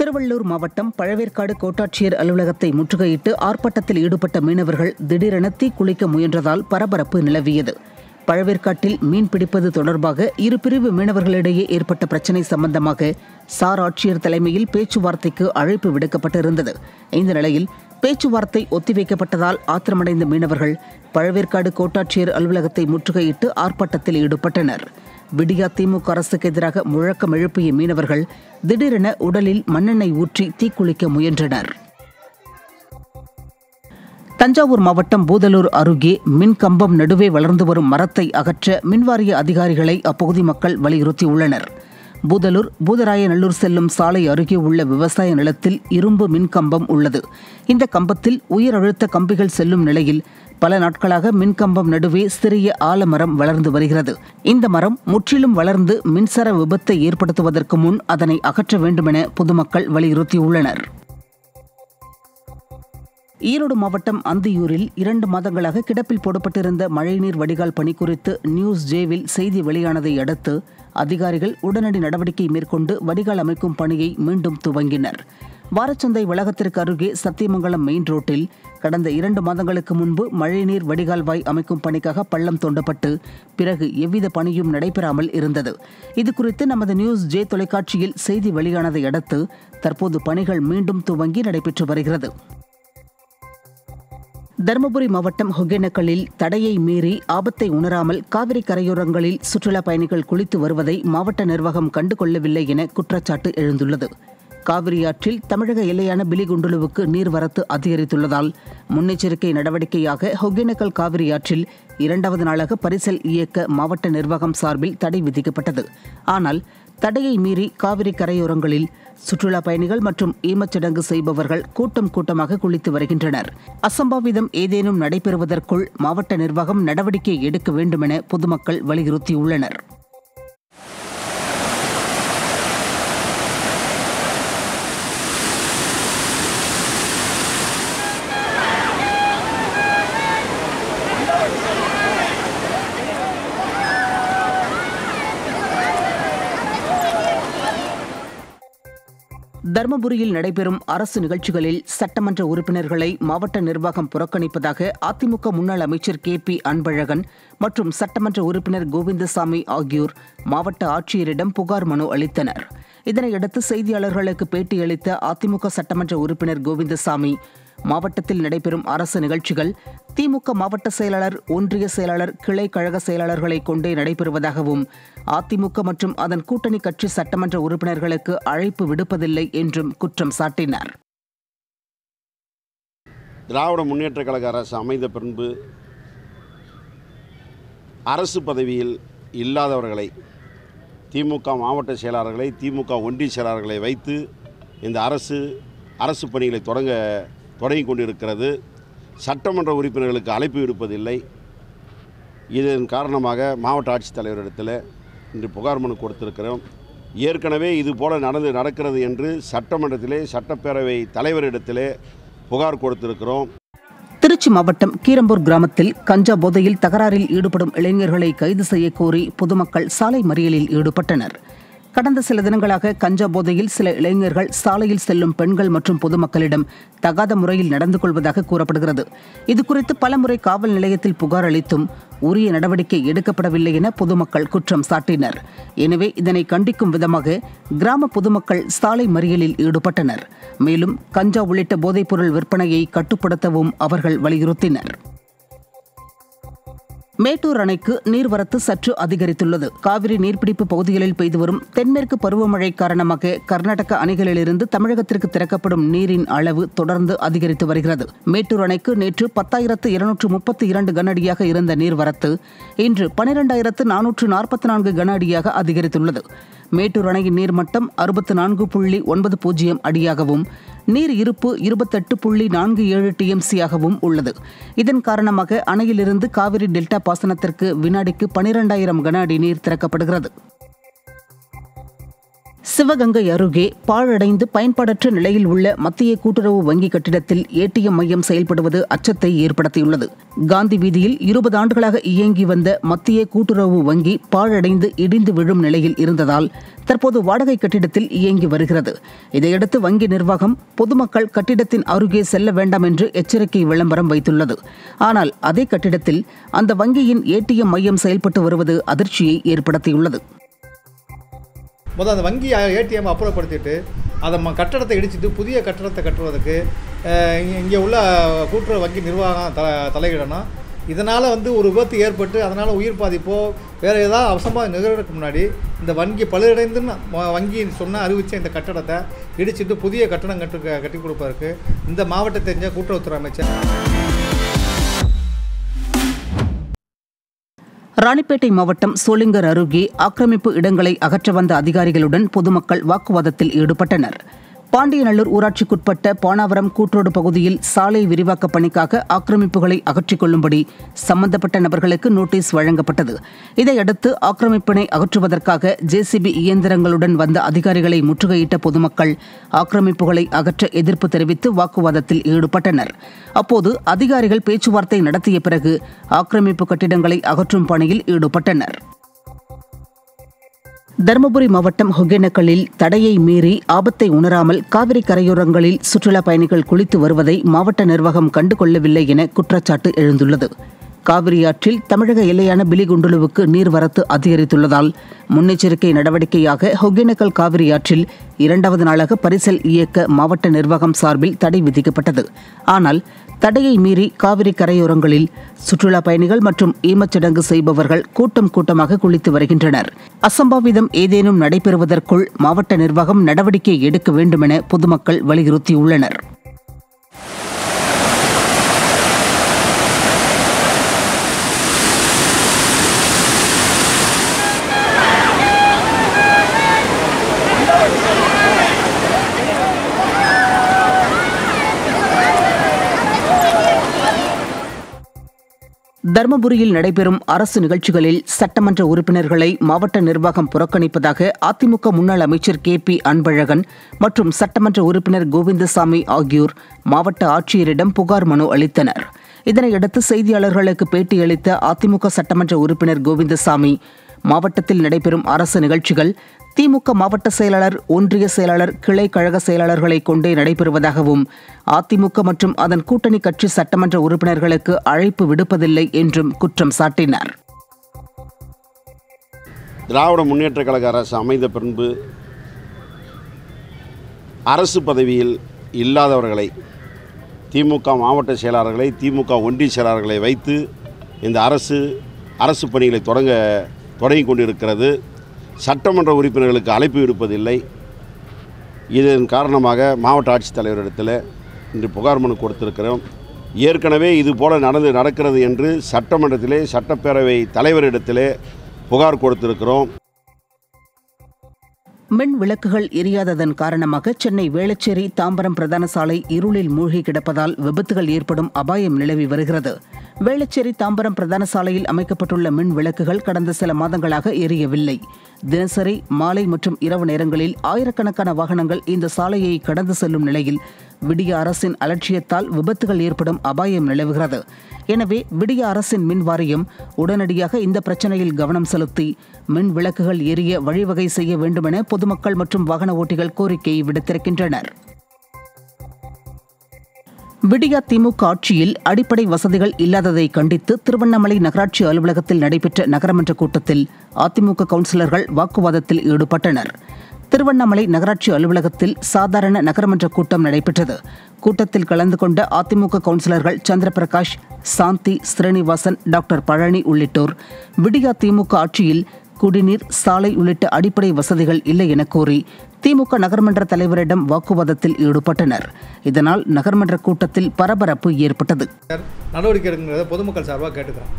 திருவள்ளூர் மாவட்டம் பழவேற்காடு கோட்டாட்சியர் அலுவலகத்தை முற்றுகையிட்டு ஆர்ப்பாட்டத்தில் ஈடுபட்ட மீனவர்கள் திடீரென தீக்குளிக்க முயன்றதால் பரபரப்பு நிலவியது பழவேற்காட்டில் மீன் பிடிப்பது தொடர்பாக இரு பிரிவு மீனவர்களிடையே ஏற்பட்ட பிரச்சினை சம்பந்தமாக சார் ஆட்சியர் தலைமையில் பேச்சுவார்த்தைக்கு அழைப்பு விடுக்கப்பட்டிருந்தது இந்த நிலையில் பேச்சுவார்த்தை ஒத்திவைக்கப்பட்டதால் ஆத்திரமடைந்த மீனவர்கள் பழவேற்காடு கோட்டாட்சியர் அலுவலகத்தை முற்றுகையிட்டு ஆர்ப்பாட்டத்தில் ஈடுபட்டனர் விடியா திமுக அரசுக்கு எதிராக முழக்கம் எழுப்பிய மீனவர்கள் திடீரென உடலில் மண்ணெண்ணெய் ஊற்றி தீக்குளிக்க முயன்றனர் தஞ்சாவூர் மாவட்டம் பூதலூர் அருகே மின் கம்பம் நடுவே வளர்ந்து வரும் மரத்தை அகற்ற மின்வாரிய அதிகாரிகளை அப்பகுதி மக்கள் வலியுறுத்தியுள்ளனர் பூதலூர் பூதராயநல்லூர் செல்லும் சாலை அருகே உள்ள விவசாய நிலத்தில் இரும்பு மின் கம்பம் உள்ளது இந்த கம்பத்தில் உயர் அழுத்த கம்பிகள் செல்லும் நிலையில் பல நாட்களாக மின்கம்பம் நடுவே சிறிய ஆலமரம் வளர்ந்து வருகிறது இந்த மரம் முற்றிலும் வளர்ந்து மின்சார விபத்தை ஏற்படுத்துவதற்கு முன் அதனை அகற்ற வேண்டுமென பொதுமக்கள் வலியுறுத்தியுள்ளனர் ஈரோடு மாவட்டம் அந்தியூரில் இரண்டு மாதங்களாக கிடப்பில் போடப்பட்டிருந்த மழைநீர் வடிகால் பணி குறித்து நியூஸ் ஜேவில் செய்தி வெளியானதை அடுத்து அதிகாரிகள் உடனடி நடவடிக்கை மேற்கொண்டு வடிகால் அமைக்கும் பணியை மீண்டும் துவங்கினர் வாரச்சந்தை வளாகத்திற்கு அருகே சத்தியமங்கலம் மெயின் ரோட்டில் கடந்த இரண்டு மாதங்களுக்கு முன்பு மழைநீர் வடிகால்வாய் அமைக்கும் பணிக்காக பள்ளம் தோண்டப்பட்டு பிறகு எவ்வித பணியும் நடைபெறாமல் இருந்தது இதுகுறித்து நமது நியூஸ் ஜே தொலைக்காட்சியில் செய்தி வெளியானதை அடுத்து தற்போது பணிகள் மீண்டும் துவங்கி நடைபெற்று வருகிறது தருமபுரி மாவட்டம் ஒகேனக்கலில் தடையை மீறி ஆபத்தை உணராமல் காவிரி கரையோரங்களில் சுற்றுலா பயணிகள் குளித்து வருவதை மாவட்ட நிர்வாகம் கண்டுகொள்ளவில்லை என குற்றச்சாட்டு எழுந்துள்ளது காவிரி ஆற்றில் தமிழக எல்லையான பிலிகுண்டுலுவுக்கு நீர்வரத்து அதிகரித்துள்ளதால் முன்னெச்சரிக்கை நடவடிக்கையாக ஒகேனக்கல் காவிரி ஆற்றில் இரண்டாவது நாளாக பரிசல் இயக்க மாவட்ட நிர்வாகம் சார்பில் தடை விதிக்கப்பட்டது ஆனால் தடையை மீறி காவிரி கரையோரங்களில் சுற்றுலா பயணிகள் மற்றும் ஈமச்சடங்கு செய்பவர்கள் கூட்டம் கூட்டமாக குளித்து வருகின்றனர் அசம்பாவிதம் ஏதேனும் நடைபெறுவதற்குள் மாவட்ட நிர்வாகம் நடவடிக்கை எடுக்க வேண்டுமென பொதுமக்கள் வலியுறுத்தியுள்ளனர் தருமபுரியில் நடைபெறும் அரசு நிகழ்ச்சிகளில் சட்டமன்ற உறுப்பினர்களை மாவட்ட நிர்வாகம் புறக்கணிப்பதாக அதிமுக முன்னாள் அமைச்சர் கே பி அன்பழகன் மற்றும் சட்டமன்ற உறுப்பினர் கோவிந்தசாமி ஆகியோர் மாவட்ட ஆட்சியரிடம் புகார் மனு அளித்தனர் இதனையடுத்து செய்தியாளர்களுக்கு பேட்டியளித்த அதிமுக சட்டமன்ற உறுப்பினர் கோவிந்தசாமி மாவட்டத்தில் நடைபெறும் அரசு நிகழ்ச்சிகள் திமுக மாவட்ட செயலாளர் ஒன்றிய செயலாளர் கிளை கழக செயலாளர்களை கொண்டே நடைபெறுவதாகவும் அதிமுக மற்றும் அதன் கூட்டணி கட்சி சட்டமன்ற உறுப்பினர்களுக்கு அழைப்பு விடுப்பதில்லை என்றும் குற்றம் சாட்டினார் திராவிட முன்னேற்றக் கழக அரசு அமைந்த பின்பு அரசு பதவியில் இல்லாதவர்களை திமுக மாவட்ட செயலாளர்களை திமுக ஒன்றிய செயலாளர்களை வைத்து இந்த அரசு அரசு பணிகளை தொடங்க தொடங்கி கொண்டிருக்கிறது சட்டமன்ற உறுப்பினர்களுக்கு அழைப்பு விடுப்பதில்லை இதன் காரணமாக மாவட்ட ஆட்சித்தலைவரிடத்தில் இன்று புகார் மனு கொடுத்திருக்கிறோம் ஏற்கனவே இது போல நடந்து நடக்கிறது என்று சட்டமன்றத்திலே சட்டப்பேரவை தலைவரிடத்திலே புகார் கொடுத்திருக்கிறோம் திருச்சி மாவட்டம் கீரம்பூர் கிராமத்தில் கஞ்சா போதையில் தகராறில் ஈடுபடும் இளைஞர்களை கைது செய்யக் கோரி பொதுமக்கள் சாலை மறியலில் ஈடுபட்டனர் கடந்த சில தினங்களாக கஞ்சா போதையில் சில இளைஞர்கள் சாலையில் செல்லும் பெண்கள் மற்றும் பொதுமக்களிடம் தகாத முறையில் நடந்து கொள்வதாக கூறப்படுகிறது இதுகுறித்து பலமுறை காவல் நிலையத்தில் புகார் அளித்தும் உரிய நடவடிக்கை எடுக்கப்படவில்லை என பொதுமக்கள் குற்றம் சாட்டினர் எனவே இதனை கண்டிக்கும் விதமாக கிராம பொதுமக்கள் சாலை மறியலில் ஈடுபட்டனர் மேலும் கஞ்சா உள்ளிட்ட போதைப்பொருள் விற்பனையை கட்டுப்படுத்தவும் அவர்கள் வலியுறுத்தினர் மேட்டூர் அணைக்கு நீர்வரத்து சற்று அதிகரித்துள்ளது காவிரி நீர்பிடிப்பு பகுதிகளில் பெய்து வரும் தென்மேற்கு பருவமழை காரணமாக கர்நாடக அணைகளிலிருந்து தமிழகத்திற்கு திறக்கப்படும் நீரின் அளவு தொடர்ந்து அதிகரித்து வருகிறது மேட்டூர் அணைக்கு நேற்று பத்தாயிரத்து இருநூற்று முப்பத்தி இரண்டு கன அடியாக இருந்த நீர்வரத்து இன்று பனிரெண்டாயிரத்து நானூற்று நாற்பத்தி நான்கு கன அடியாக அதிகரித்துள்ளது மேட்டூர் அணையின் நீர்மட்டம் அறுபத்து நான்கு புள்ளி ஒன்பது பூஜ்ஜியம் அடியாகவும் நீர் இருப்பு இருபத்தெட்டு புள்ளி நான்கு ஏழு டிஎம்சியாகவும் உள்ளது இதன் காரணமாக அணையிலிருந்து காவிரி டெல்டா பாசனத்திற்கு வினாடிக்கு பனிரெண்டாயிரம் கன அடி நீர் திறக்கப்படுகிறது சிவகங்கை அருகே பாழடைந்து பயன்பாடற்ற நிலையில் உள்ள மத்திய கூட்டுறவு வங்கி கட்டிடத்தில் ஏடிஎம் மையம் செயல்படுவது அச்சத்தை ஏற்படுத்தியுள்ளது காந்தி வீதியில் இருபது ஆண்டுகளாக இயங்கி வந்த மத்திய கூட்டுறவு வங்கி பாழடைந்து இடிந்து விழும் நிலையில் இருந்ததால் தற்போது வாடகை கட்டிடத்தில் இயங்கி வருகிறது இதையடுத்து வங்கி நிர்வாகம் பொதுமக்கள் கட்டிடத்தின் அருகே செல்ல வேண்டாம் என்று எச்சரிக்கை விளம்பரம் வைத்துள்ளது ஆனால் அதே கட்டிடத்தில் அந்த வங்கியின் ஏடிஎம் மையம் செயல்பட்டு வருவது அதிர்ச்சியை ஏற்படுத்தியுள்ளது முதல் அந்த வங்கி ஏடிஎம் அப்புறப்படுத்திட்டு அதை ம கட்டடத்தை இடிச்சிட்டு புதிய கட்டடத்தை கட்டுவதற்கு அஹ், இங்க- இங்கே உள்ள கூட்டுறவு வங்கி நிர்வாகம் த தலையிடணும் இதனால் வந்து ஒரு விபத்து ஏற்பட்டு அதனால் உயிர் பாதிப்போ வேறு ஏதாவது அவசரமாக நிகழ்றதுக்கு முன்னாடி இந்த வங்கி பழுதடைந்துன்னு வ- வங்கி சொன்ன அறிவித்த இந்த கட்டடத்தை இடிச்சிட்டு புதிய கட்டடம் கட்டு கட்டி கொடுப்பதற்கு இந்த மாவட்டத்தை தெரிஞ்ச கூட்டுறவுத்துறை அமைச்சர் ராணிப்பேட்டை மாவட்டம் சோளிங்கர் அருகே ஆக்கிரமிப்பு இடங்களை அகற்ற வந்த அதிகாரிகளுடன் பொதுமக்கள் வாக்குவாதத்தில் ஈடுபட்டனர் பாண்டியநல்லூர் ஊராட்சிக்குட்பட்ட பானாவரம் கூற்றோடு பகுதியில் சாலை விரிவாக்க பணிக்காக ஆக்கிரமிப்புகளை அகற்றிக் கொள்ளும்படி சம்பந்தப்பட்ட நபர்களுக்கு நோட்டீஸ் வழங்கப்பட்டது இதையடுத்து ஆக்கிரமிப்பினை அகற்றுவதற்காக ஜேசிபி இயந்திரங்களுடன் வந்த அதிகாரிகளை முற்றுகையிட்ட பொதுமக்கள் ஆக்கிரமிப்புகளை அகற்ற எதிர்ப்பு தெரிவித்து வாக்குவாதத்தில் ஈடுபட்டனர் அப்போது அதிகாரிகள் பேச்சுவார்த்தை நடத்திய பிறகு ஆக்கிரமிப்பு கட்டிடங்களை அகற்றும் பணியில் ஈடுபட்டனர் தருமபுரி மாவட்டம் ஒகேனக்கலில் தடையை மீறி ஆபத்தை உணராமல் காவிரி கரையோரங்களில் சுற்றுலா பயணிகள் குளித்து வருவதை மாவட்ட நிர்வாகம் கண்டுகொள்ளவில்லை என குற்றச்சாட்டு எழுந்துள்ளது காவிரி ஆற்றில் தமிழக எல்லையான பிலிகுண்டுலுவுக்கு நீர்வரத்து அதிகரித்துள்ளதால் முன்னெச்சரிக்கை நடவடிக்கையாக ஒகேனக்கல் காவிரி ஆற்றில் இரண்டாவது நாளாக பரிசல் இயக்க மாவட்ட நிர்வாகம் சார்பில் தடை விதிக்கப்பட்டது ஆனால் தடையை மீறி காவிரி கரையோரங்களில் சுற்றுலா பயணிகள் மற்றும் ஈமச்சடங்கு செய்பவர்கள் கூட்டம் கூட்டமாக குளித்து வருகின்றனர் அசம்பாவிதம் ஏதேனும் நடைபெறுவதற்குள் மாவட்ட நிர்வாகம் நடவடிக்கை எடுக்க வேண்டுமென பொதுமக்கள் வலியுறுத்தியுள்ளனர் தருமபுரியில் நடைபெறும் அரசு நிகழ்ச்சிகளில் சட்டமன்ற உறுப்பினர்களை மாவட்ட நிர்வாகம் புறக்கணிப்பதாக அதிமுக முன்னாள் அமைச்சர் கே பி அன்பழகன் மற்றும் சட்டமன்ற உறுப்பினர் கோவிந்தசாமி ஆகியோர் மாவட்ட ஆட்சியரிடம் புகார் மனு அளித்தனர் இதனையடுத்து செய்தியாளர்களுக்கு பேட்டியளித்த அதிமுக சட்டமன்ற உறுப்பினர் கோவிந்தசாமி மாவட்டத்தில் நடைபெறும் அரசு நிகழ்ச்சிகள் திமுக மாவட்ட செயலாளர் ஒன்றிய செயலாளர் கிளை கழக செயலாளர்களை கொண்டே நடைபெறுவதாகவும் அதிமுக மற்றும் அதன் கூட்டணி கட்சி சட்டமன்ற உறுப்பினர்களுக்கு அழைப்பு விடுப்பதில்லை என்றும் குற்றம் சாட்டினார் திராவிட முன்னேற்றக் கழக அரசு அமைந்த பின்பு அரசு பதவியில் இல்லாதவர்களை திமுக மாவட்ட செயலாளர்களை திமுக ஒன்றிய செயலாளர்களை வைத்து இந்த அரசு அரசு பணிகளை தொடங்க தொடங்கி கொண்டிருக்கிறது சட்டமன்ற உறுப்பினர்களுக்கு அழைப்பு விடுப்பதில்லை இதன் காரணமாக மாவட்ட ஆட்சித்தலைவரிடத்தில் இன்று புகார் மனு கொடுத்திருக்கிறோம் ஏற்கனவே இது போல நடந்து நடக்கிறது என்று சட்டமன்றத்திலே சட்டப்பேரவை தலைவரிடத்திலே புகார் கொடுத்திருக்கிறோம் மின் விளக்குகள் எரியாததன் காரணமாக சென்னை வேளச்சேரி தாம்பரம் பிரதான சாலை இருளில் மூழ்கி கிடப்பதால் விபத்துகள் ஏற்படும் அபாயம் நிலவி வருகிறது வேளச்சேரி தாம்பரம் பிரதான சாலையில் அமைக்கப்பட்டுள்ள மின் விளக்குகள் கடந்த சில மாதங்களாக எரியவில்லை தினசரி மாலை மற்றும் இரவு நேரங்களில் ஆயிரக்கணக்கான வாகனங்கள் இந்த சாலையை கடந்து செல்லும் நிலையில் விடிய அரசின் அலட்சியத்தால் விபத்துகள் ஏற்படும் அபாயம் நிலவுகிறது எனவே விடிய அரசின் மின் வாரியம் உடனடியாக இந்த பிரச்சனையில் கவனம் செலுத்தி மின் விளக்குகள் எரிய வழிவகை செய்ய வேண்டுமென பொதுமக்கள் மற்றும் வாகன ஓட்டிகள் கோரிக்கை விடுத்திருக்கின்றனர் விடியா திமுக ஆட்சியில் அடிப்படை வசதிகள் இல்லாததை கண்டித்து திருவண்ணாமலை நகராட்சி அலுவலகத்தில் நடைபெற்ற நகரமன்ற கூட்டத்தில் அதிமுக கவுன்சிலர்கள் வாக்குவாதத்தில் ஈடுபட்டனர் திருவண்ணாமலை நகராட்சி அலுவலகத்தில் சாதாரண நகரமன்ற கூட்டம் நடைபெற்றது கூட்டத்தில் கலந்து கொண்ட அதிமுக கவுன்சிலர்கள் சந்திரபிரகாஷ் சாந்தி ஸ்ரீனிவாசன் டாக்டர் பழனி உள்ளிட்டோர் விடியா திமுக ஆட்சியில் குடிநீர் சாலை உள்ளிட்ட அடிப்படை வசதிகள் இல்லை என கூறி திமுக நகர்மன்ற தலைவரிடம் வாக்குவாதத்தில் ஈடுபட்டனர் இதனால் நகர்மன்ற கூட்டத்தில் பரபரப்பு ஏற்பட்டது நடவடிக்கை எடுங்கிறத பொதுமக்கள் சார்பாக கேட்டுக்கிறோம்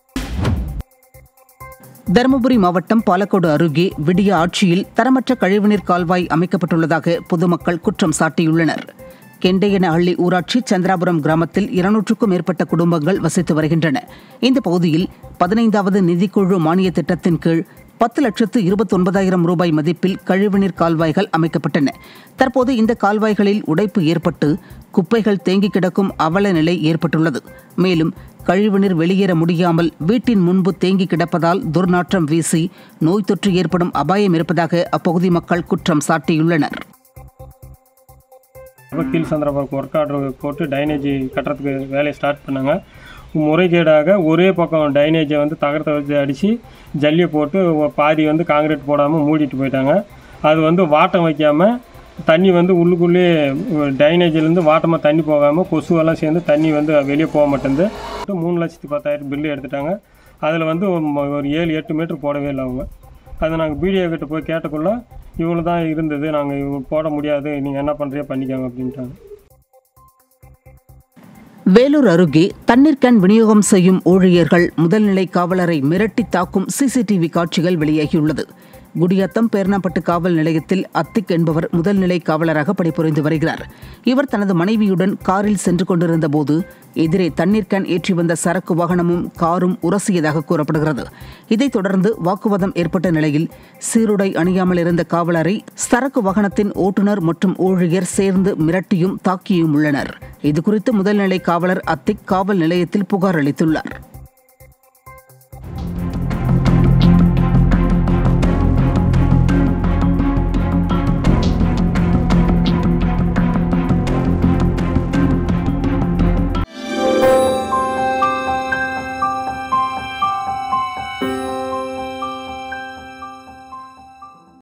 தருமபுரி மாவட்டம் பாலக்கோடு அருகே விடிய ஆட்சியில் தரமற்ற கழிவுநீர் கால்வாய் அமைக்கப்பட்டுள்ளதாக பொதுமக்கள் குற்றம் சாட்டியுள்ளனர் கெண்டையனஹள்ளி ஊராட்சி சந்திராபுரம் கிராமத்தில் இருநூற்றுக்கும் மேற்பட்ட குடும்பங்கள் வசித்து வருகின்றன இந்த பகுதியில் பதினைந்தாவது நிதிக்குழு மானிய திட்டத்தின் கீழ் பத்து லட்சத்து இருபத்தொன்பதாயிரம் ரூபாய் மதிப்பில் கழிவுநீர் கால்வாய்கள் அமைக்கப்பட்டன தற்போது இந்த கால்வாய்களில் உடைப்பு ஏற்பட்டு குப்பைகள் தேங்கி கிடக்கும் அவல நிலை ஏற்பட்டுள்ளது மேலும் கழிவுநீர் வெளியேற முடியாமல் வீட்டின் முன்பு தேங்கி கிடப்பதால் துர்நாற்றம் வீசி நோய் தொற்று ஏற்படும் அபாயம் இருப்பதாக அப்பகுதி மக்கள் குற்றம் சாட்டியுள்ளனர் அப்போ கீழ் சந்திரபாபுக்கு ஒர்க் ஆர்டர் போட்டு டைனேஜ் கட்டுறதுக்கு வேலையை ஸ்டார்ட் பண்ணாங்க முறைகேடாக ஒரே பக்கம் டைனேஜை வந்து தகரத்தை வச்சு அடித்து ஜல்லியை போட்டு ஒ- பாதி வந்து காங்கிரீட் போடாமல் மூடிட்டு போயிட்டாங்க அது வந்து வாட்டம் வைக்காமல் தண்ணி வந்து உள்ளுக்குள்ளேயே டைனேஜிலேருந்து வாட்டமாக தண்ணி போகாமல் கொசுவெல்லாம் சேர்ந்து தண்ணி வந்து வெளியே போக மாட்டேங்குது மூணு லட்சத்தி பத்தாயிரம் பில்லு எடுத்துட்டாங்க அதில் வந்து ஒரு ம- ஒரு ஏழு எட்டு மீட்டர் போடவே இல்லை அவங்க அதை நாங்கள் பிடிஓ கிட்ட போய் கேட்டக்குள்ள இவ்வளோ தான் இருந்தது நாங்கள் போட முடியாது நீங்கள் என்ன பண்ணுறியோ பண்ணிக்கோங்க அப்படின்ட்டாங்க வேலூர் அருகே தண்ணீர் கேன் விநியோகம் செய்யும் ஊழியர்கள் முதல்நிலை காவலரை மிரட்டி தாக்கும் சிசிடிவி காட்சிகள் வெளியாகியுள்ளது குடியாத்தம் பேர்ணாப்பட்டு காவல் நிலையத்தில் அத்திக் என்பவர் முதல்நிலை காவலராக பணிபுரிந்து வருகிறார் இவர் தனது மனைவியுடன் காரில் சென்று கொண்டிருந்த போது எதிரே தண்ணீர் கேன் ஏற்றி வந்த சரக்கு வாகனமும் காரும் உரசியதாக கூறப்படுகிறது இதைத் தொடர்ந்து வாக்குவாதம் ஏற்பட்ட நிலையில் சீருடை அணியாமல் இருந்த காவலரை சரக்கு வாகனத்தின் ஓட்டுநர் மற்றும் ஊழியர் சேர்ந்து மிரட்டியும் தாக்கியும் உள்ளனர் இதுகுறித்து முதல்நிலை காவலர் அத்திக் காவல் நிலையத்தில் புகார் அளித்துள்ளார்